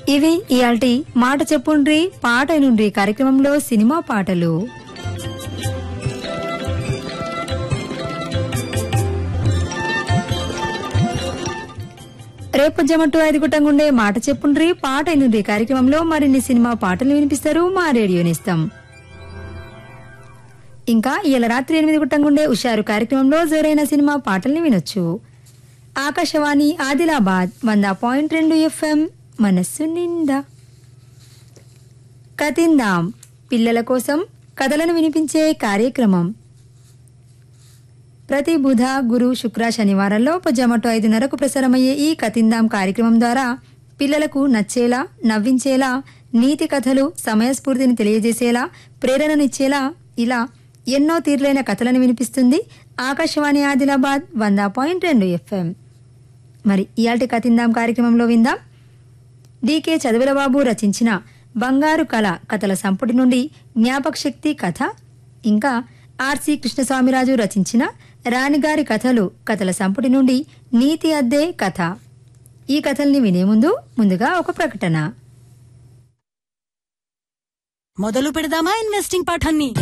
ఇవి ఇయాల్టి మాట చెప్పుండ్రి పాట నుండి కార్యక్రమంలో సినిమా పాటలు రేపు జమట్టు ఐదు గుట్టంగుండే మాట చెప్పుండ్రి పాట నుండి కార్యక్రమంలో మరిన్ని సినిమా పాటలు వినిపిస్తారు మా రేడియోనిస్తాం ఇంకా ఇవాళ రాత్రి ఎనిమిది గుట్టంగుండే ఉషారు కార్యక్రమంలో జోరైన సినిమా పాటల్ని వినొచ్చు ఆకాశవాణి ఆదిలాబాద్ వంద పాయింట్ రెండు ఎఫ్ఎం మనస్సు నిండా కతిందాం పిల్లల కోసం కథలను వినిపించే కార్యక్రమం ప్రతి బుధ గురు శుక్ర శనివారాల్లో పొజ్జమటు ఐదున్నరకు ప్రసారమయ్యే ఈ కతిందాం కార్యక్రమం ద్వారా పిల్లలకు నచ్చేలా నవ్వించేలా నీతి కథలు సమయస్ఫూర్తిని తెలియజేసేలా ప్రేరణనిచ్చేలా ఇలా ఎన్నో తీర్లైన కథలను వినిపిస్తుంది ఆకాశవాణి ఆదిలాబాద్ వంద పాయింట్ రెండు ఎఫ్ఎం మరి ఇయాల్టి కతిందాం కార్యక్రమంలో విందాం డికే చదువులబాబు రచించిన బంగారు కళ కథల సంపుటి నుండి జ్ఞాపక శక్తి కథ ఇంకా ఆర్సి కృష్ణస్వామిరాజు రచించిన రాణిగారి కథలు కథల సంపుటి నుండి నీతి అద్దే కథ ఈ కథల్ని వినే ముందు ముందుగా ఒక ప్రకటన మొదలు పెడదామా ఇన్వెస్టింగ్ పాఠాన్ని